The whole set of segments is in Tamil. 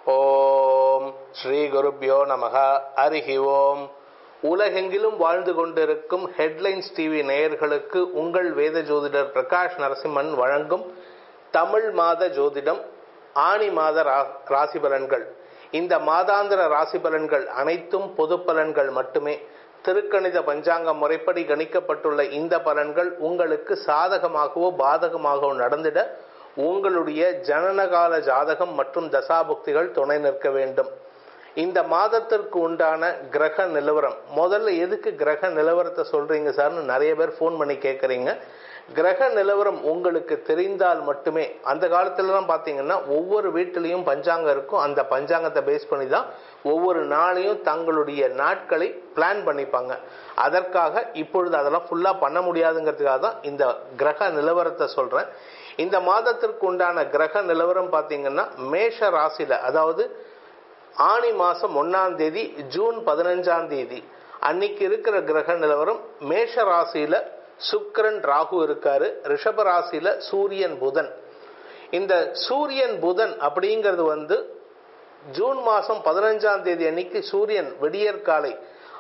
ஓம் ஸ்ரீ குருப்யோ நமக அரிஹி ஓம் உலகெங்கிலும் வாழ்ந்து கொண்டிருக்கும் ஹெட்லைன்ஸ் டிவி நேயர்களுக்கு உங்கள் வேத ஜோதிடர் பிரகாஷ் நரசிம்மன் வழங்கும் தமிழ் மாத ஜோதிடம் ஆணி மாத ரா- ராசி பலன்கள் இந்த மாதாந்திர ராசி பலன்கள் அனைத்தும் பொது பலன்கள் மட்டுமே திருக்கணித பஞ்சாங்க முறைப்படி கணிக்கப்பட்டுள்ள இந்த பலன்கள் உங்களுக்கு சாதகமாகவோ பாதகமாகவோ நடந்திட உங்களுடைய ஜனனகால ஜாதகம் மற்றும் தசாபுக்திகள் துணை நிற்க வேண்டும் இந்த மாதத்திற்கு உண்டான கிரக நிலவரம் முதல்ல எதுக்கு கிரக நிலவரத்தை சொல்றீங்க சார்னு நிறைய பேர் ஃபோன் பண்ணி கேட்குறீங்க கிரக நிலவரம் உங்களுக்கு தெரிந்தால் மட்டுமே அந்த காலத்துலலாம் பார்த்தீங்கன்னா ஒவ்வொரு வீட்டிலையும் பஞ்சாங்கம் இருக்கும் அந்த பஞ்சாங்கத்தை பேஸ் பண்ணி தான் ஒவ்வொரு நாளையும் தங்களுடைய நாட்களை பிளான் பண்ணிப்பாங்க அதற்காக இப்பொழுது அதெல்லாம் ஃபுல்லாக பண்ண முடியாதுங்கிறதுக்காக தான் இந்த கிரக நிலவரத்தை சொல்கிறேன் இந்த மாதத்திற்கு உண்டான கிரக நிலவரம் பார்த்தீங்கன்னா மேஷ ராசியில் அதாவது ஆணி மாசம் ஒன்னாம் தேதி ஜூன் பதினஞ்சாம் தேதி அன்னைக்கு இருக்கிற கிரக நிலவரம் மேஷ ராசியில சுக்கிரன் ராகு இருக்காரு ரிஷப ராசியில சூரியன் புதன் இந்த சூரியன் புதன் அப்படிங்கிறது வந்து ஜூன் மாசம் பதினஞ்சாம் தேதி அன்னைக்கு சூரியன் விடியற்காலை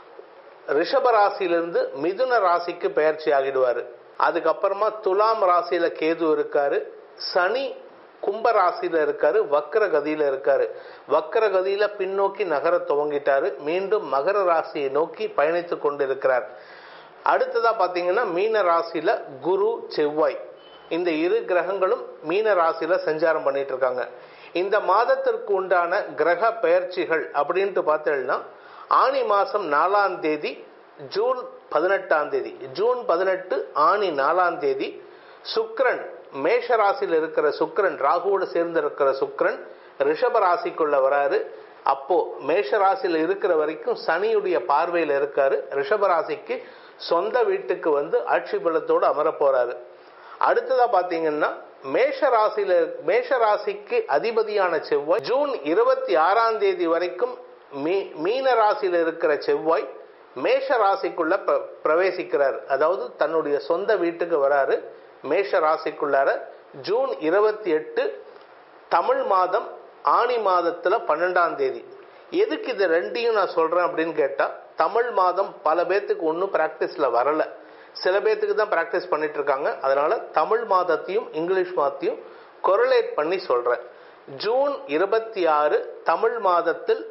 ரிஷப ராசியிலிருந்து மிதுன ராசிக்கு பெயர்ச்சி ஆகிடுவாரு அதுக்கப்புறமா துலாம் ராசியில கேது இருக்காரு சனி கும்ப ராசியில இருக்காரு வக்ர கதியில இருக்காரு வக்ர கதியில பின்னோக்கி நகர துவங்கிட்டாரு மீண்டும் மகர ராசியை நோக்கி பயணித்துக் கொண்டிருக்கிறார் அடுத்ததா பாத்தீங்கன்னா மீன ராசியில குரு செவ்வாய் இந்த இரு கிரகங்களும் மீன ராசியில சஞ்சாரம் பண்ணிட்டு இருக்காங்க இந்த மாதத்திற்கு உண்டான கிரக பெயர்ச்சிகள் அப்படின்ட்டு பார்த்தீங்கன்னா ஆனி மாசம் நாலாம் தேதி ஜூன் பதினெட்டாம் தேதி ஜூன் பதினெட்டு ஆனி நாலாம் தேதி சுக்கிரன் மேஷ ராசியில் இருக்கிற சுக்கிரன் ராகுவோடு சேர்ந்து இருக்கிற சுக்கிரன் ரிஷப ராசிக்குள்ள வராரு அப்போ மேஷ ராசியில் இருக்கிற வரைக்கும் சனியுடைய பார்வையில் இருக்காரு ரிஷப ராசிக்கு சொந்த வீட்டுக்கு வந்து ஆட்சி பலத்தோடு அமர போறாரு அடுத்ததா பாத்தீங்கன்னா மேஷ ராசியில மேஷ ராசிக்கு அதிபதியான செவ்வாய் ஜூன் இருபத்தி ஆறாம் தேதி வரைக்கும் மீ- மீன ராசியில இருக்கிற செவ்வாய் மேஷ ராசிக்குள்ள பிர- பிரவேசிக்கிறார் அதாவது தன்னுடைய சொந்த வீட்டுக்கு வராரு மேஷ ராசிக்குள்ளார ஜூன் இருபத்தி எட்டு தமிழ் மாதம் ஆனி மாதத்துல பன்னெண்டாம் தேதி எதுக்கு இது ரெண்டையும் நான் சொல்றேன் அப்படின்னு கேட்டா தமிழ் மாதம் பல பேர்த்துக்கு ஒன்றும் பிராக்டிஸ்ல வரல சில பேர்த்துக்கு தான் பிராக்டிஸ் பண்ணிட்டு இருக்காங்க அதனால தமிழ் மாதத்தையும் இங்கிலீஷ் மாதத்தையும் கொரலேட் பண்ணி சொல்றேன் ஜூன் இருபத்தி ஆறு தமிழ் மாதத்தில்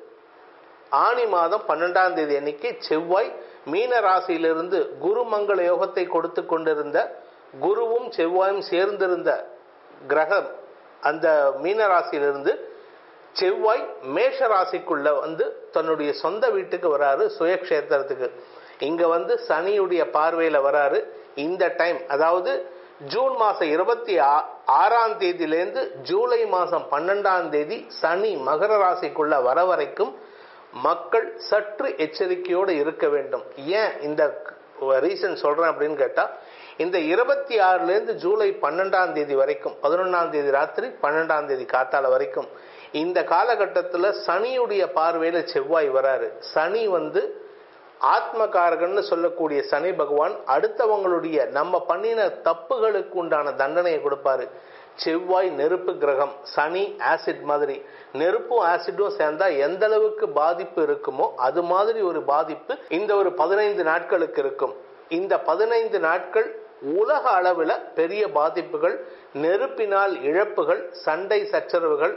ஆனி மாதம் பன்னெண்டாம் தேதி அன்னைக்கு செவ்வாய் மீன ராசியிலிருந்து குருமங்கள யோகத்தை கொடுத்து கொண்டிருந்த குருவும் செவ்வாயும் சேர்ந்திருந்த கிரகம் அந்த மீன ராசியிலிருந்து செவ்வாய் மேஷ ராசிக்குள்ள வந்து தன்னுடைய சொந்த வீட்டுக்கு வராரு சுயக்ஷேத்திரத்துக்கு இங்க வந்து சனியுடைய பார்வையில வராரு இந்த டைம் அதாவது ஜூன் மாசம் இருபத்தி ஆ- ஆறாம் தேதியிலேருந்து ஜூலை மாசம் பன்னெண்டாம் தேதி சனி மகர ராசிக்குள்ள வர வரைக்கும் மக்கள் சற்று எச்சரிக்கையோடு இருக்க வேண்டும் ஏன் இந்த ரீசன் சொல்றேன் அப்படின்னு கேட்டா இந்த இருபத்தி ஆறுல இருந்து ஜூலை பன்னெண்டாம் தேதி வரைக்கும் பதினொன்னாம் தேதி ராத்திரி பன்னெண்டாம் தேதி காத்தால வரைக்கும் இந்த காலகட்டத்தில் சனியுடைய பார்வையில செவ்வாய் வராரு சனி வந்து ஆத்மகாரகன்னு சொல்லக்கூடிய சனி பகவான் அடுத்தவங்களுடைய நம்ம பண்ணின தப்புகளுக்கு உண்டான தண்டனையை கொடுப்பாரு செவ்வாய் நெருப்பு கிரகம் சனி ஆசிட் மாதிரி நெருப்பும் ஆசிடும் சேர்ந்தா எந்த அளவுக்கு பாதிப்பு இருக்குமோ அது மாதிரி ஒரு பாதிப்பு இந்த ஒரு பதினைந்து நாட்களுக்கு இருக்கும் இந்த பதினைந்து நாட்கள் உலக அளவில் பெரிய பாதிப்புகள் நெருப்பினால் இழப்புகள் சண்டை சச்சரவுகள்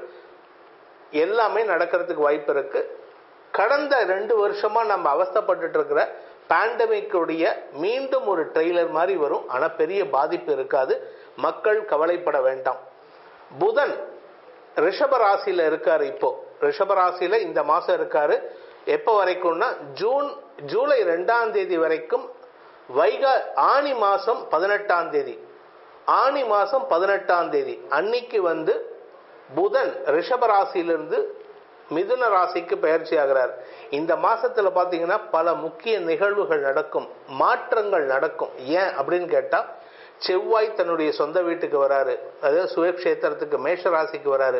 எல்லாமே நடக்கிறதுக்கு வாய்ப்பு இருக்கு கடந்த ரெண்டு வருஷமா நம்ம அவஸ்தைப்பட்டுட்டு இருக்கிற பேண்டமிக்குடைய மீண்டும் ஒரு ட்ரெய்லர் மாதிரி வரும் ஆனா பெரிய பாதிப்பு இருக்காது மக்கள் கவலைப்பட வேண்டாம் புதன் ரிஷப ராசியில இருக்காரு இப்போ ரிஷப ராசியில இந்த மாசம் இருக்காரு எப்போ வரைக்கும்னா ஜூன் ஜூலை ரெண்டாம் தேதி வரைக்கும் வைகா ஆனி மாசம் பதினெட்டாம் தேதி ஆனி மாசம் பதினெட்டாம் தேதி அன்னைக்கு வந்து புதன் ரிஷப ராசியிலிருந்து மிதுன ராசிக்கு பயிற்சி ஆகிறார் இந்த மாசத்துல பாத்தீங்கன்னா பல முக்கிய நிகழ்வுகள் நடக்கும் மாற்றங்கள் நடக்கும் ஏன் அப்படின்னு கேட்டா செவ்வாய் தன்னுடைய சொந்த வீட்டுக்கு வராரு அதாவது சுயக்ஷேத்திரத்துக்கு மேஷ ராசிக்கு வராரு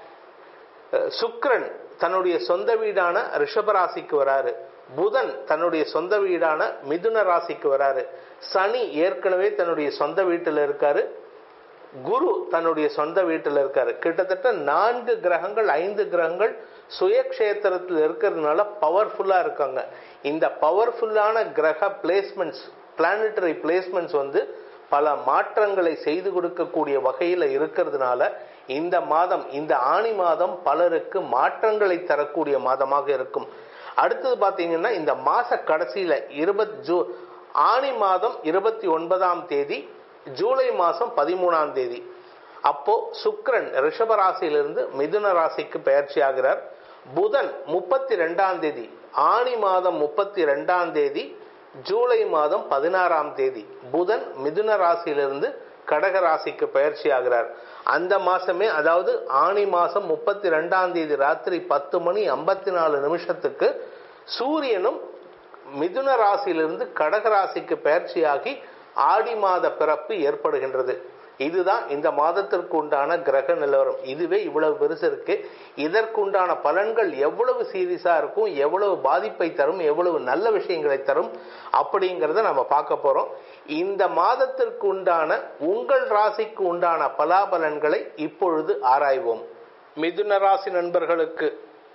அஹ் சுக்கிரன் தன்னுடைய சொந்த வீடான ரிஷப ராசிக்கு வராரு புதன் தன்னுடைய சொந்த வீடான மிதுன ராசிக்கு வராரு சனி ஏற்கனவே தன்னுடைய சொந்த வீட்டில் இருக்காரு குரு தன்னுடைய சொந்த வீட்டில் இருக்காரு கிட்டத்தட்ட நான்கு கிரகங்கள் ஐந்து கிரகங்கள் சுயக்ஷேத்திரத்தில் இருக்கிறதுனால பவர்ஃபுல்லா இருக்காங்க இந்த பவர்ஃபுல்லான கிரக பிளேஸ்மெண்ட்ஸ் பிளானட்டரி பிளேஸ்மெண்ட்ஸ் வந்து பல மாற்றங்களை செய்து கொடுக்கக்கூடிய வகையில் இருக்கிறதுனால இந்த மாதம் இந்த ஆணி மாதம் பலருக்கு மாற்றங்களை தரக்கூடிய மாதமாக இருக்கும் அடுத்தது பார்த்தீங்கன்னா இந்த மாச கடைசியில இருபத் ஜூ ஆணி மாதம் இருபத்தி ஒன்பதாம் தேதி ஜூலை மாதம் பதிமூணாம் தேதி அப்போ சுக்கிரன் ரிஷப ராசியிலிருந்து மிதுன ராசிக்கு பயிற்சி ஆகிறார் புதன் முப்பத்தி ரெண்டாம் தேதி ஆணி மாதம் முப்பத்தி ரெண்டாம் தேதி ஜூலை மாதம் பதினாறாம் தேதி புதன் மிதுன ராசியிலிருந்து கடக ராசிக்கு பயிற்சி ஆகிறார் அந்த மாசமே அதாவது ஆணி மாசம் முப்பத்தி ரெண்டாம் தேதி ராத்திரி பத்து மணி ஐம்பத்தி நாலு நிமிஷத்துக்கு சூரியனும் மிதுன ராசியிலிருந்து கடக ராசிக்கு பயிற்சியாகி ஆடி மாத பிறப்பு ஏற்படுகின்றது இதுதான் இந்த மாதத்திற்கு உண்டான கிரக நிலவரம் இதுவே இவ்வளவு பெருசு இருக்கு இதற்குண்டான பலன்கள் எவ்வளவு சீரியஸா இருக்கும் எவ்வளவு பாதிப்பை தரும் எவ்வளவு நல்ல விஷயங்களை தரும் அப்படிங்கிறத நம்ம பார்க்க போறோம் இந்த மாதத்திற்கு உண்டான உங்கள் ராசிக்கு உண்டான பலாபலன்களை இப்பொழுது ஆராய்வோம் மிதுன ராசி நண்பர்களுக்கு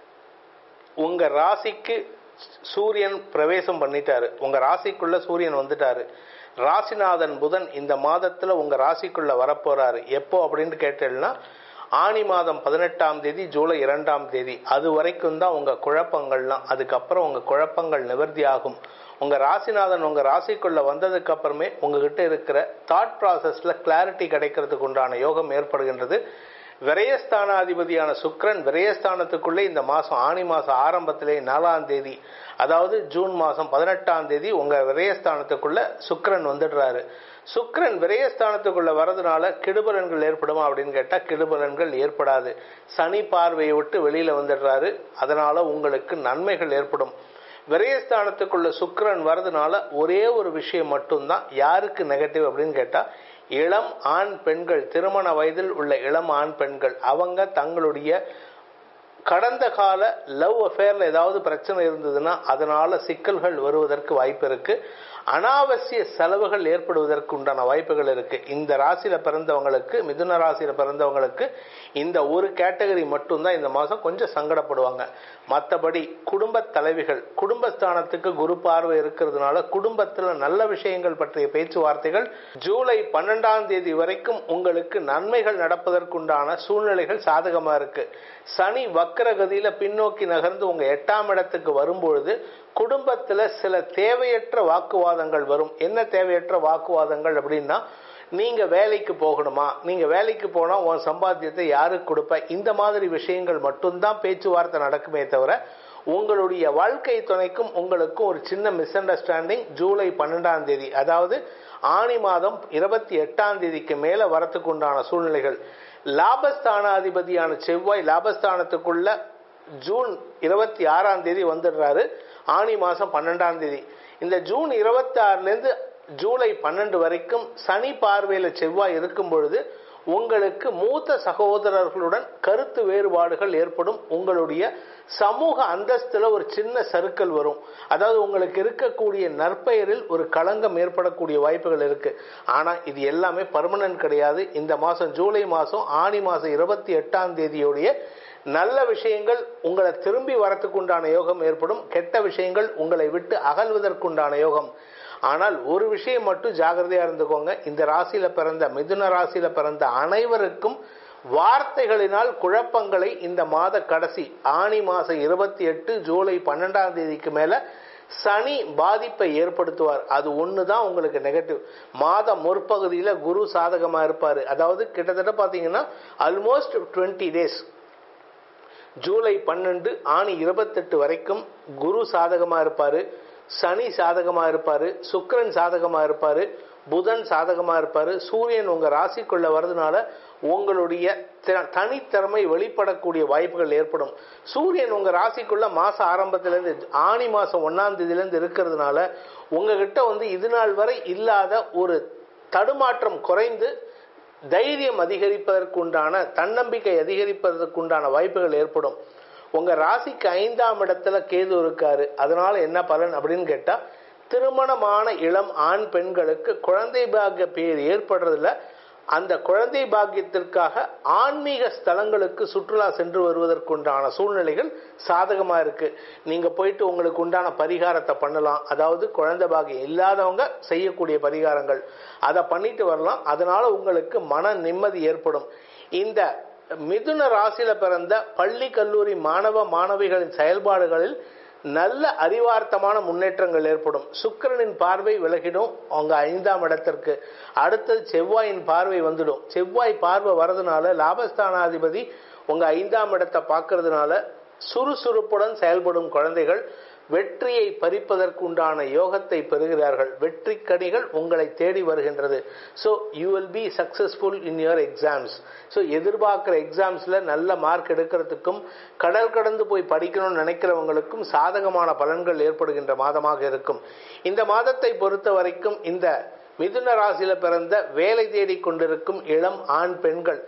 உங்க ராசிக்கு சூரியன் பிரவேசம் பண்ணிட்டாரு உங்க ராசிக்குள்ள சூரியன் வந்துட்டாரு ராசிநாதன் புதன் இந்த மாதத்துல உங்க ராசிக்குள்ள வரப்போறாரு எப்போ அப்படின்னு கேட்டேன்னா ஆணி மாதம் பதினெட்டாம் தேதி ஜூலை இரண்டாம் தேதி அது வரைக்கும் தான் உங்க குழப்பங்கள்லாம் அதுக்கப்புறம் உங்க குழப்பங்கள் நிவர்த்தி ஆகும் உங்க ராசிநாதன் உங்க ராசிக்குள்ள வந்ததுக்கு அப்புறமே உங்ககிட்ட இருக்கிற தாட் ப்ராசஸ்ல கிளாரிட்டி கிடைக்கிறதுக்கு உண்டான யோகம் ஏற்படுகின்றது விரயஸ்தானாதிபதியான சுக்ரன் விரயஸ்தானத்துக்குள்ளே இந்த மாதம் ஆணி மாதம் ஆரம்பத்திலே நாலாம் தேதி அதாவது ஜூன் மாதம் பதினெட்டாம் தேதி உங்கள் விரயஸ்தானத்துக்குள்ள சுக்ரன் வந்துடுறாரு சுக்ரன் விரயஸ்தானத்துக்குள்ள வரதுனால கெடுபலன்கள் ஏற்படுமா அப்படின்னு கேட்டால் கெடுபலன்கள் ஏற்படாது சனி பார்வையை விட்டு வெளியில் வந்துடுறாரு அதனால உங்களுக்கு நன்மைகள் ஏற்படும் விரயஸ்தானத்துக்குள்ள சுக்ரன் வரதுனால ஒரே ஒரு விஷயம் மட்டும்தான் யாருக்கு நெகட்டிவ் அப்படின்னு கேட்டால் இளம் ஆண் பெண்கள் திருமண வயதில் உள்ள இளம் ஆண் பெண்கள் அவங்க தங்களுடைய கடந்த கால லவ் அஃபேர்ல ஏதாவது பிரச்சனை இருந்ததுன்னா அதனால சிக்கல்கள் வருவதற்கு வாய்ப்பு இருக்கு அனாவசிய செலவுகள் ஏற்படுவதற்கு உண்டான வாய்ப்புகள் இருக்கு இந்த ராசியில பிறந்தவங்களுக்கு மிதுன ராசியில பிறந்தவங்களுக்கு இந்த ஒரு கேட்டகரி மட்டும்தான் இந்த மாதம் கொஞ்சம் சங்கடப்படுவாங்க மற்றபடி குடும்ப தலைவிகள் குடும்பஸ்தானத்துக்கு குரு பார்வை இருக்கிறதுனால குடும்பத்தில் நல்ல விஷயங்கள் பற்றிய பேச்சுவார்த்தைகள் ஜூலை பன்னெண்டாம் தேதி வரைக்கும் உங்களுக்கு நன்மைகள் நடப்பதற்குண்டான சூழ்நிலைகள் சாதகமா இருக்கு சனி வக்கரகதியில பின்னோக்கி நகர்ந்து உங்க எட்டாம் இடத்துக்கு வரும்பொழுது குடும்பத்துல சில தேவையற்ற வாக்குவாதங்கள் வரும் என்ன தேவையற்ற வாக்குவாதங்கள் அப்படின்னா நீங்க வேலைக்கு போகணுமா நீங்க வேலைக்கு போனா உன் சம்பாத்தியத்தை யாருக்கு கொடுப்ப இந்த மாதிரி விஷயங்கள் மட்டும்தான் பேச்சுவார்த்தை நடக்குமே தவிர உங்களுடைய வாழ்க்கை துணைக்கும் உங்களுக்கும் ஒரு சின்ன மிஸ் அண்டர்ஸ்டாண்டிங் ஜூலை பன்னெண்டாம் தேதி அதாவது ஆணி மாதம் இருபத்தி எட்டாம் தேதிக்கு மேல வரத்துக்கு உண்டான சூழ்நிலைகள் லாபஸ்தானாதிபதியான செவ்வாய் லாபஸ்தானத்துக்குள்ள ஜூன் இருபத்தி ஆறாம் தேதி வந்துடுறாரு ஆணி மாதம் பன்னெண்டாம் தேதி இந்த ஜூன் இருபத்தி ஆறுலேருந்து ஜூலை பன்னெண்டு வரைக்கும் சனி பார்வையில் செவ்வாய் இருக்கும் பொழுது உங்களுக்கு மூத்த சகோதரர்களுடன் கருத்து வேறுபாடுகள் ஏற்படும் உங்களுடைய சமூக அந்தஸ்துல ஒரு சின்ன சறுக்கல் வரும் அதாவது உங்களுக்கு இருக்கக்கூடிய நற்பெயரில் ஒரு களங்கம் ஏற்படக்கூடிய வாய்ப்புகள் இருக்கு ஆனா இது எல்லாமே பர்மனன்ட் கிடையாது இந்த மாசம் ஜூலை மாசம் ஆணி மாசம் இருபத்தி எட்டாம் தேதியுடைய நல்ல விஷயங்கள் உங்களை திரும்பி வரத்துக்குண்டான யோகம் ஏற்படும் கெட்ட விஷயங்கள் உங்களை விட்டு அகல்வதற்குண்டான யோகம் ஆனால் ஒரு விஷயம் மட்டும் ஜாகிரதையா இருந்துக்கோங்க இந்த ராசியில பிறந்த மிதுன ராசியில பிறந்த அனைவருக்கும் வார்த்தைகளினால் குழப்பங்களை இந்த மாத கடைசி ஆணி மாசம் இருபத்தி எட்டு ஜூலை பன்னெண்டாம் தேதிக்கு மேல சனி பாதிப்பை ஏற்படுத்துவார் அது ஒன்று தான் உங்களுக்கு நெகட்டிவ் மாத முற்பகுதியில் குரு சாதகமாக இருப்பார் அதாவது கிட்டத்தட்ட பார்த்தீங்கன்னா ஆல்மோஸ்ட் டுவெண்ட்டி டேஸ் ஜூலை பன்னெண்டு ஆணி இருபத்தெட்டு வரைக்கும் குரு சாதகமாக இருப்பார் சனி சாதகமாக இருப்பார் சுக்கரன் சாதகமாக இருப்பார் புதன் சாதகமாக இருப்பார் சூரியன் உங்கள் ராசிக்குள்ள வர்றதுனால உங்களுடைய தனித்திறமை வெளிப்படக்கூடிய வாய்ப்புகள் ஏற்படும் சூரியன் உங்கள் ராசிக்குள்ள மாதம் ஆரம்பத்திலேருந்து ஆணி மாதம் ஒன்றாம் தேதியிலேருந்து இருக்கிறதுனால உங்ககிட்ட வந்து இது நாள் வரை இல்லாத ஒரு தடுமாற்றம் குறைந்து தைரியம் அதிகரிப்பதற்குண்டான தன்னம்பிக்கை அதிகரிப்பதற்குண்டான வாய்ப்புகள் ஏற்படும் உங்க ராசிக்கு ஐந்தாம் இடத்துல கேது இருக்காரு அதனால என்ன பலன் அப்படின்னு கேட்டா திருமணமான இளம் ஆண் பெண்களுக்கு குழந்தை பாக்கிய பேர் ஏற்படுறதுல அந்த குழந்தை பாக்கியத்திற்காக ஆன்மீக ஸ்தலங்களுக்கு சுற்றுலா சென்று வருவதற்குண்டான சூழ்நிலைகள் சாதகமா இருக்கு நீங்க போயிட்டு உங்களுக்கு உண்டான பரிகாரத்தை பண்ணலாம் அதாவது குழந்தை பாக்கியம் இல்லாதவங்க செய்யக்கூடிய பரிகாரங்கள் அதை பண்ணிட்டு வரலாம் அதனால உங்களுக்கு மன நிம்மதி ஏற்படும் இந்த மிதுன ராசியில பிறந்த பள்ளி கல்லூரி மாணவ மாணவிகளின் செயல்பாடுகளில் நல்ல அறிவார்த்தமான முன்னேற்றங்கள் ஏற்படும் சுக்கிரனின் பார்வை விலகிடும் அவங்க ஐந்தாம் இடத்திற்கு அடுத்தது செவ்வாயின் பார்வை வந்துடும் செவ்வாய் பார்வை வரதுனால லாபஸ்தானாதிபதி உங்க ஐந்தாம் இடத்தை பார்க்கறதுனால சுறுசுறுப்புடன் செயல்படும் குழந்தைகள் வெற்றியை பறிப்பதற்கு உண்டான யோகத்தை பெறுகிறார்கள் வெற்றி கனிகள் உங்களை தேடி வருகின்றது so you will be successful in your exams so எதிர்பார்க்குற எக்ஸாம்ஸில் நல்ல மார்க் எடுக்கிறதுக்கும் கடல் கடந்து போய் படிக்கணும்னு நினைக்கிறவங்களுக்கும் சாதகமான பலன்கள் ஏற்படுகின்ற மாதமாக இருக்கும் இந்த மாதத்தை பொறுத்த வரைக்கும் இந்த மிதுன ராசியில பிறந்த வேலை தேடிக் கொண்டிருக்கும் இளம் ஆண் பெண்கள்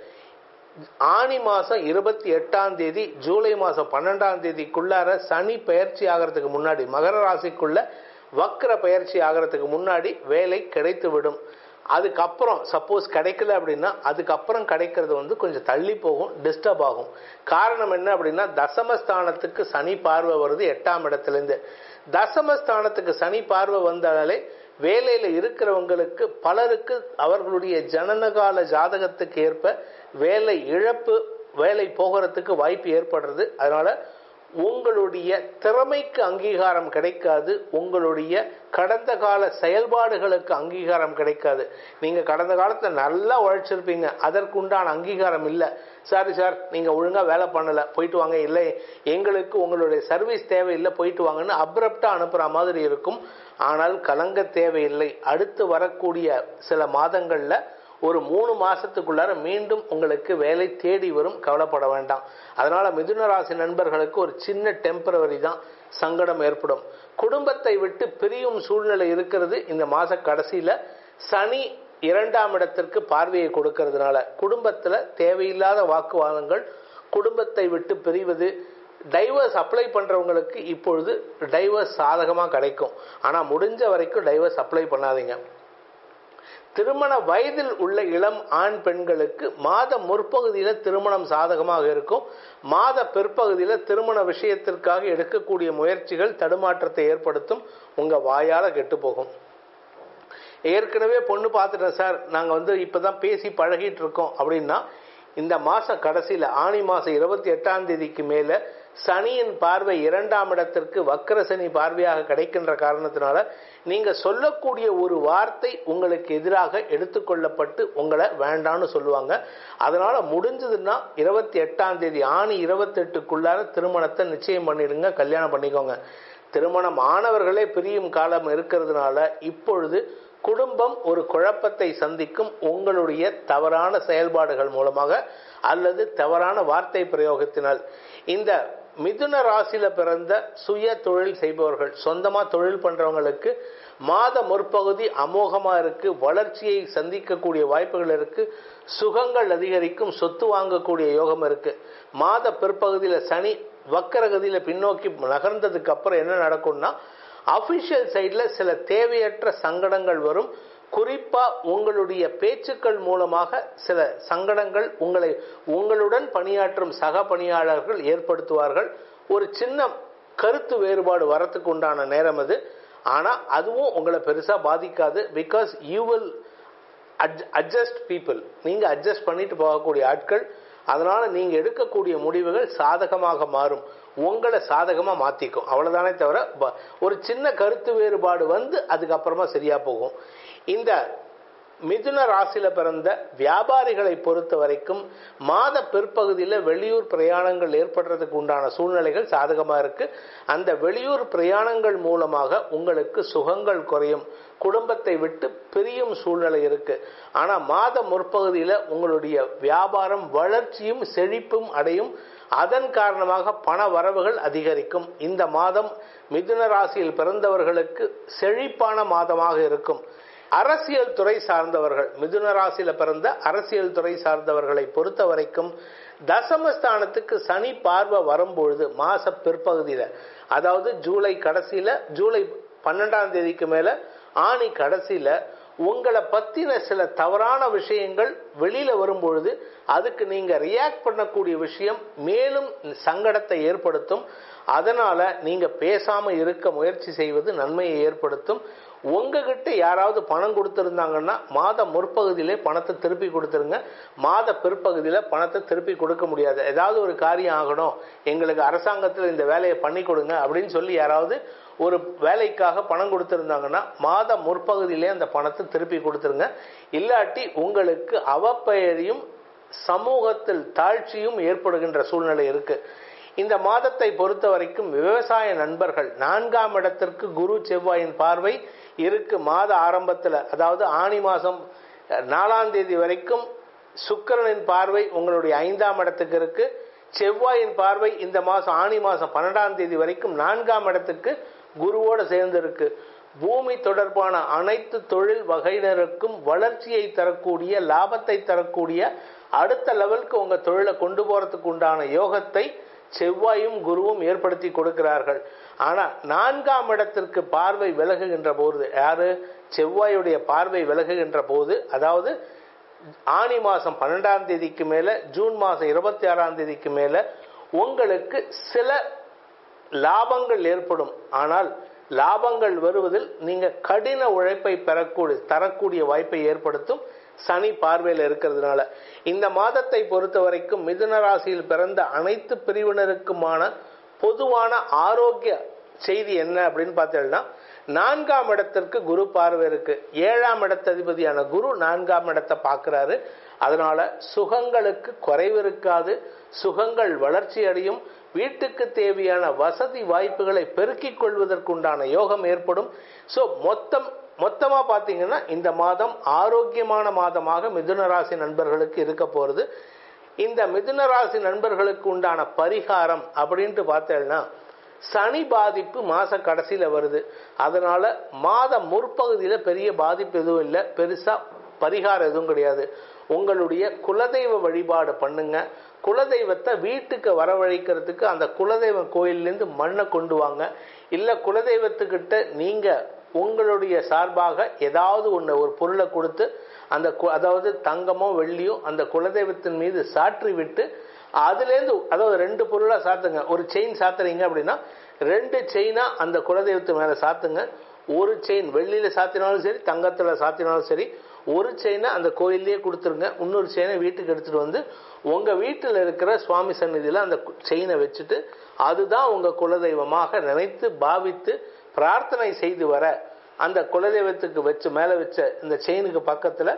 ஆனி மாசம் இருபத்தி எட்டாம் தேதி ஜூலை மாசம் பன்னெண்டாம் தேதிக்குள்ளார சனி பயிற்சி ஆகிறதுக்கு முன்னாடி மகர ராசிக்குள்ள வக்ர பயிற்சி ஆகிறதுக்கு முன்னாடி வேலை கிடைத்து விடும் அதுக்கப்புறம் சப்போஸ் கிடைக்கல அப்படின்னா அதுக்கப்புறம் கிடைக்கிறது வந்து கொஞ்சம் தள்ளி போகும் டிஸ்டர்ப் ஆகும் காரணம் என்ன அப்படின்னா தசமஸ்தானத்துக்கு சனி பார்வை வருது எட்டாம் இடத்துலேருந்து தசமஸ்தானத்துக்கு சனி பார்வை வந்தாலே வேலையில் இருக்கிறவங்களுக்கு பலருக்கு அவர்களுடைய ஜனனகால ஜாதகத்துக்கு ஏற்ப வேலை இழப்பு வேலை போகிறதுக்கு வாய்ப்பு ஏற்படுறது அதனால உங்களுடைய திறமைக்கு அங்கீகாரம் கிடைக்காது உங்களுடைய கடந்த கால செயல்பாடுகளுக்கு அங்கீகாரம் கிடைக்காது நீங்க கடந்த காலத்துல நல்லா உழைச்சிருப்பீங்க அதற்கு உண்டான அங்கீகாரம் இல்லை சாரி சார் நீங்க ஒழுங்கா வேலை பண்ணல போயிட்டு வாங்க இல்லை எங்களுக்கு உங்களுடைய சர்வீஸ் தேவையில்லை போயிட்டு வாங்கன்னு அப்ரப்டா அனுப்புற மாதிரி இருக்கும் ஆனால் கலங்க தேவையில்லை அடுத்து வரக்கூடிய சில மாதங்கள்ல ஒரு மூணு மாசத்துக்குள்ளார மீண்டும் உங்களுக்கு வேலை தேடி வரும் கவலைப்பட வேண்டாம் அதனால மிதுன ராசி நண்பர்களுக்கு ஒரு சின்ன டெம்பரவரி தான் சங்கடம் ஏற்படும் குடும்பத்தை விட்டு பிரியும் சூழ்நிலை இருக்கிறது இந்த மாச கடைசியில சனி இரண்டாம் இடத்திற்கு பார்வையை கொடுக்கறதுனால குடும்பத்துல தேவையில்லாத வாக்குவாதங்கள் குடும்பத்தை விட்டு பிரிவது டைவர்ஸ் அப்ளை பண்றவங்களுக்கு இப்பொழுது டைவர்ஸ் சாதகமா கிடைக்கும் ஆனா முடிஞ்ச வரைக்கும் டைவர்ஸ் அப்ளை பண்ணாதீங்க திருமண வயதில் உள்ள இளம் ஆண் பெண்களுக்கு மாத முற்பகுதியில் திருமணம் சாதகமாக இருக்கும் மாத பிற்பகுதியில் திருமண விஷயத்திற்காக எடுக்கக்கூடிய முயற்சிகள் தடுமாற்றத்தை ஏற்படுத்தும் உங்க வாயால கெட்டு போகும் ஏற்கனவே பொண்ணு பார்த்துட்டேன் சார் நாங்கள் வந்து இப்போதான் பேசி பழகிட்டு இருக்கோம் அப்படின்னா இந்த மாச கடைசியில ஆணி மாசம் இருபத்தி எட்டாம் தேதிக்கு மேல சனியின் பார்வை இரண்டாம் இடத்திற்கு வக்கர சனி பார்வையாக கிடைக்கின்ற காரணத்தினால நீங்க சொல்லக்கூடிய ஒரு வார்த்தை உங்களுக்கு எதிராக எடுத்துக்கொள்ளப்பட்டு உங்களை வேண்டான்னு சொல்லுவாங்க அதனால முடிஞ்சதுன்னா இருபத்தி எட்டாம் தேதி ஆணி இருபத்தி எட்டுக்குள்ளார திருமணத்தை நிச்சயம் பண்ணிடுங்க கல்யாணம் பண்ணிக்கோங்க திருமணம் ஆனவர்களே பிரியும் காலம் இருக்கிறதுனால இப்பொழுது குடும்பம் ஒரு குழப்பத்தை சந்திக்கும் உங்களுடைய தவறான செயல்பாடுகள் மூலமாக அல்லது தவறான வார்த்தை பிரயோகத்தினால் இந்த மிதுன ராசியில பிறந்த சுய தொழில் செய்பவர்கள் சொந்தமா தொழில் பண்றவங்களுக்கு மாத முற்பகுதி அமோகமா இருக்கு வளர்ச்சியை சந்திக்கக்கூடிய வாய்ப்புகள் இருக்கு சுகங்கள் அதிகரிக்கும் சொத்து வாங்கக்கூடிய யோகம் இருக்கு மாத பிற்பகுதியில சனி வக்கரகதியில பின்னோக்கி நகர்ந்ததுக்கு அப்புறம் என்ன நடக்கும்னா அபிஷியல் சைடில் சில தேவையற்ற சங்கடங்கள் வரும் குறிப்பா உங்களுடைய பேச்சுக்கள் மூலமாக சில சங்கடங்கள் உங்களை உங்களுடன் பணியாற்றும் சக பணியாளர்கள் ஏற்படுத்துவார்கள் ஒரு சின்ன கருத்து வேறுபாடு வரத்துக்கு உண்டான நேரம் அது ஆனா அதுவும் உங்களை பெருசா பாதிக்காது because you will adjust people நீங்க அட்ஜஸ்ட் பண்ணிட்டு போகக்கூடிய ஆட்கள் அதனால நீங்க எடுக்கக்கூடிய முடிவுகள் சாதகமாக மாறும் உங்களை சாதகமா மாத்திக்கும் அவ்வளவுதானே தவிர ஒரு சின்ன கருத்து வேறுபாடு வந்து அதுக்கப்புறமா சரியா போகும் இந்த மிதுன ராசியில பிறந்த வியாபாரிகளை பொறுத்த வரைக்கும் மாத பிற்பகுதியில் வெளியூர் பிரயாணங்கள் ஏற்படுறதுக்கு உண்டான சூழ்நிலைகள் சாதகமா இருக்கு அந்த வெளியூர் பிரயாணங்கள் மூலமாக உங்களுக்கு சுகங்கள் குறையும் குடும்பத்தை விட்டு பிரியும் சூழ்நிலை இருக்கு ஆனா மாத முற்பகுதியில் உங்களுடைய வியாபாரம் வளர்ச்சியும் செழிப்பும் அடையும் அதன் காரணமாக பண வரவுகள் அதிகரிக்கும் இந்த மாதம் மிதுன ராசியில் பிறந்தவர்களுக்கு செழிப்பான மாதமாக இருக்கும் அரசியல் துறை சார்ந்தவர்கள் மிதுன ராசியில பிறந்த அரசியல் துறை சார்ந்தவர்களை பொறுத்த வரைக்கும் தசமஸ்தானத்துக்கு சனி பார்வை வரும்பொழுது மாச பிற்பகுதியில அதாவது ஜூலை கடைசியில ஜூலை பன்னெண்டாம் தேதிக்கு மேல ஆணி கடைசியில உங்களை பத்தின சில தவறான விஷயங்கள் வெளியில வரும்பொழுது அதுக்கு நீங்க ரியாக்ட் பண்ணக்கூடிய விஷயம் மேலும் சங்கடத்தை ஏற்படுத்தும் அதனால நீங்க பேசாம இருக்க முயற்சி செய்வது நன்மையை ஏற்படுத்தும் உங்ககிட்ட யாராவது பணம் கொடுத்துருந்தாங்கன்னா மாத முற்பகுதியிலே பணத்தை திருப்பி கொடுத்துருங்க மாத பிற்பகுதியில் பணத்தை திருப்பி கொடுக்க முடியாது ஏதாவது ஒரு காரியம் ஆகணும் எங்களுக்கு அரசாங்கத்தில் இந்த வேலையை பண்ணி கொடுங்க அப்படின்னு சொல்லி யாராவது ஒரு வேலைக்காக பணம் கொடுத்துருந்தாங்கன்னா மாத முற்பகுதியிலே அந்த பணத்தை திருப்பி கொடுத்துருங்க இல்லாட்டி உங்களுக்கு அவப்பெயரையும் சமூகத்தில் தாழ்ச்சியும் ஏற்படுகின்ற சூழ்நிலை இருக்கு இந்த மாதத்தை பொறுத்த வரைக்கும் விவசாய நண்பர்கள் நான்காம் இடத்திற்கு குரு செவ்வாயின் பார்வை இருக்கு மாத ஆரம்பத்தில் அதாவது ஆணி மாதம் நாலாம் தேதி வரைக்கும் சுக்கிரனின் பார்வை உங்களுடைய ஐந்தாம் இடத்துக்கு இருக்கு செவ்வாயின் பார்வை இந்த மாதம் ஆணி மாதம் பன்னெண்டாம் தேதி வரைக்கும் நான்காம் இடத்துக்கு குருவோடு சேர்ந்து இருக்கு பூமி தொடர்பான அனைத்து தொழில் வகையினருக்கும் வளர்ச்சியை தரக்கூடிய லாபத்தை தரக்கூடிய அடுத்த லெவலுக்கு உங்க தொழிலை கொண்டு போறதுக்கு உண்டான யோகத்தை செவ்வாயும் குருவும் ஏற்படுத்தி கொடுக்கிறார்கள் ஆனா நான்காம் இடத்திற்கு பார்வை விலகுகின்ற போது யாரு செவ்வாயுடைய பார்வை விலகுகின்ற போது அதாவது ஆணி மாசம் பன்னெண்டாம் தேதிக்கு மேல ஜூன் மாசம் இருபத்தி ஆறாம் தேதிக்கு மேல உங்களுக்கு சில லாபங்கள் ஏற்படும் ஆனால் லாபங்கள் வருவதில் நீங்க கடின உழைப்பை பெறக்கூடிய தரக்கூடிய வாய்ப்பை ஏற்படுத்தும் சனி பார்வையில் இருக்கிறதுனால இந்த மாதத்தை பொறுத்த வரைக்கும் மிதுன ராசியில் பிறந்த அனைத்து பிரிவினருக்குமான பொதுவான ஆரோக்கிய செய்தி என்ன அப்படின்னு பார்த்தீங்கன்னா நான்காம் இடத்திற்கு குரு பார்வை இருக்கு ஏழாம் இடத்ததிபதியான குரு நான்காம் இடத்தை பார்க்கிறாரு அதனால சுகங்களுக்கு குறைவு இருக்காது சுகங்கள் வளர்ச்சி அடையும் வீட்டுக்கு தேவையான வசதி வாய்ப்புகளை பெருக்கிக் கொள்வதற்குண்டான யோகம் ஏற்படும் ஸோ மொத்தம் மொத்தமாக பார்த்தீங்கன்னா இந்த மாதம் ஆரோக்கியமான மாதமாக மிதுன ராசி நண்பர்களுக்கு இருக்க போகிறது இந்த மிதுன ராசி நண்பர்களுக்கு உண்டான பரிகாரம் அப்படின்ட்டு பார்த்தேன்னா சனி பாதிப்பு மாச கடைசியில வருது அதனால மாத முற்பகுதியில் பெரிய பாதிப்பு எதுவும் இல்லை பெருசா பரிகாரம் எதுவும் கிடையாது உங்களுடைய குலதெய்வ வழிபாடு பண்ணுங்க குலதெய்வத்தை வீட்டுக்கு வரவழைக்கிறதுக்கு அந்த குலதெய்வ கோயிலேருந்து மண்ணை கொண்டு வாங்க இல்லை குலதெய்வத்துக்கிட்ட நீங்க உங்களுடைய சார்பாக ஏதாவது ஒன்று ஒரு பொருளை கொடுத்து அந்த அதாவது தங்கமோ வெள்ளியோ அந்த குலதெய்வத்தின் மீது சாற்றி விட்டு அதுலேருந்து அதாவது ரெண்டு பொருளாக சாத்துங்க ஒரு செயின் சாத்துறீங்க அப்படின்னா ரெண்டு செயினா அந்த குலதெய்வத்து மேலே சாத்துங்க ஒரு செயின் வெள்ளியில் சாத்தினாலும் சரி தங்கத்தில் சாத்தினாலும் சரி ஒரு செயினை அந்த கோயிலே கொடுத்துருங்க இன்னொரு செயினை வீட்டுக்கு எடுத்துட்டு வந்து உங்க வீட்டில் இருக்கிற சுவாமி சந்நிதியில் அந்த செயினை வச்சுட்டு அதுதான் உங்க குலதெய்வமாக நினைத்து பாவித்து பிரார்த்தனை செய்து வர அந்த குலதெய்வத்துக்கு வச்சு மேலே வச்ச இந்த செயினுக்கு பக்கத்தில்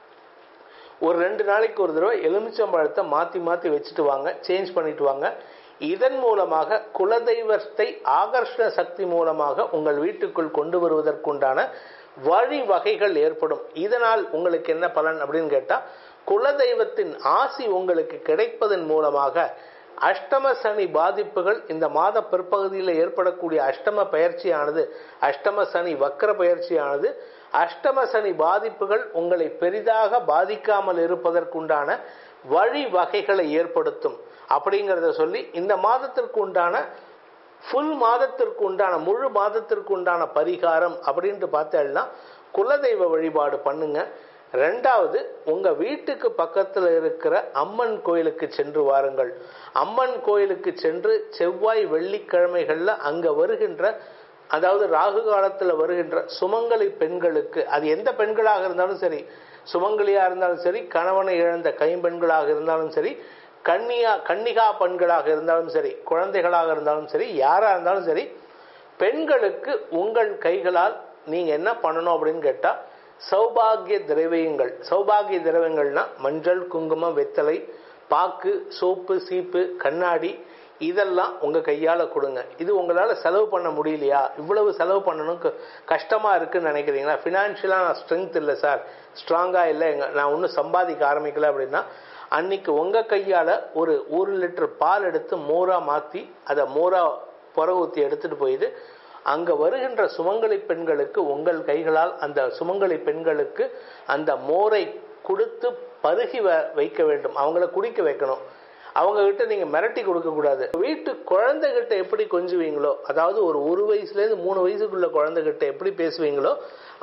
ஒரு ரெண்டு நாளைக்கு ஒரு தடவை எலுமிச்சம்பழத்தை மாற்றி மாற்றி வச்சுட்டு வாங்க சேஞ்ச் பண்ணிட்டு வாங்க இதன் மூலமாக குலதெய்வத்தை ஆகர்ஷண சக்தி மூலமாக உங்கள் வீட்டுக்குள் கொண்டு வருவதற்குண்டான வழி வகைகள் ஏற்படும் இதனால் உங்களுக்கு என்ன பலன் அப்படின்னு கேட்டால் குலதெய்வத்தின் ஆசி உங்களுக்கு கிடைப்பதன் மூலமாக அஷ்டம சனி பாதிப்புகள் இந்த மாத பிற்பகுதியில் ஏற்படக்கூடிய அஷ்டம பயிற்சியானது அஷ்டம சனி வக்கர பயிற்சியானது அஷ்டம சனி பாதிப்புகள் உங்களை பெரிதாக பாதிக்காமல் இருப்பதற்குண்டான வழி வகைகளை ஏற்படுத்தும் அப்படிங்கிறத சொல்லி இந்த மாதத்திற்கு உண்டான ஃபுல் மாதத்திற்கு உண்டான முழு மாதத்திற்கு உண்டான பரிகாரம் அப்படின்ட்டு பார்த்தேன்னா குலதெய்வ வழிபாடு பண்ணுங்க ரெண்டாவது உங்க வீட்டுக்கு பக்கத்தில் இருக்கிற அம்மன் கோயிலுக்கு சென்று வாருங்கள் அம்மன் கோயிலுக்கு சென்று செவ்வாய் வெள்ளிக்கிழமைகள்ல அங்க வருகின்ற அதாவது ராகு காலத்தில் வருகின்ற சுமங்கலி பெண்களுக்கு அது எந்த பெண்களாக இருந்தாலும் சரி சுமங்கலியா இருந்தாலும் சரி கணவனை இழந்த கைம்பெண்களாக இருந்தாலும் சரி கன்னியா கன்னிகா பெண்களாக இருந்தாலும் சரி குழந்தைகளாக இருந்தாலும் சரி யாரா இருந்தாலும் சரி பெண்களுக்கு உங்கள் கைகளால் நீங்க என்ன பண்ணணும் அப்படின்னு கேட்டா சௌபாகிய திரவியங்கள் சௌபாகிய திரவியங்கள்னா மஞ்சள் குங்குமம் வெத்தலை பாக்கு சோப்பு சீப்பு கண்ணாடி இதெல்லாம் உங்க கையால கொடுங்க இது உங்களால செலவு பண்ண முடியலையா இவ்வளவு செலவு பண்ணணும் கஷ்டமா இருக்குன்னு நினைக்கிறீங்களா பினான்சியலா நான் ஸ்ட்ரென்த் இல்லை சார் ஸ்ட்ராங்கா இல்லை எங்க நான் ஒன்றும் சம்பாதிக்க ஆரம்பிக்கல அப்படின்னா அன்னைக்கு உங்க கையால ஒரு ஒரு லிட்டர் பால் எடுத்து மோரா மாத்தி அதை மோரா புற ஊத்தி எடுத்துட்டு போயிட்டு அங்க வருகின்ற சுமங்கலி பெண்களுக்கு உங்கள் கைகளால் அந்த சுமங்கலி பெண்களுக்கு அந்த மோரை கொடுத்து பருகி வைக்க வேண்டும் அவங்கள குடிக்க வைக்கணும் அவங்க கிட்ட நீங்க மிரட்டி கொடுக்க கூடாது வீட்டு குழந்தைகிட்ட எப்படி கொஞ்சுவீங்களோ அதாவது ஒரு ஒரு வயசுல இருந்து மூணு வயசுக்குள்ள குழந்தைகிட்ட எப்படி பேசுவீங்களோ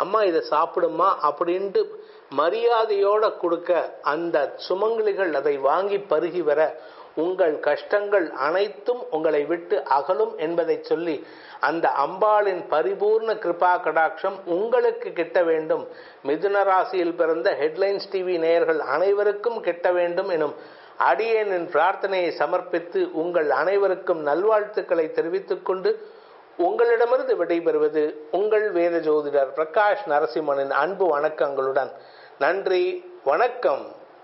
அம்மா இதை சாப்பிடுமா அப்படின்ட்டு மரியாதையோட கொடுக்க அந்த சுமங்கலிகள் அதை வாங்கி பருகி வர உங்கள் கஷ்டங்கள் அனைத்தும் உங்களை விட்டு அகலும் என்பதை சொல்லி அந்த அம்பாளின் பரிபூர்ண கிருபா கடாட்சம் உங்களுக்கு கிட்ட வேண்டும் மிதுன ராசியில் பிறந்த ஹெட்லைன்ஸ் டிவி நேயர்கள் அனைவருக்கும் கிட்ட வேண்டும் எனும் அடியேனின் பிரார்த்தனையை சமர்ப்பித்து உங்கள் அனைவருக்கும் நல்வாழ்த்துக்களை தெரிவித்துக் கொண்டு உங்களிடமிருந்து விடைபெறுவது உங்கள் வேத ஜோதிடர் பிரகாஷ் நரசிம்மனின் அன்பு வணக்கங்களுடன் நன்றி வணக்கம்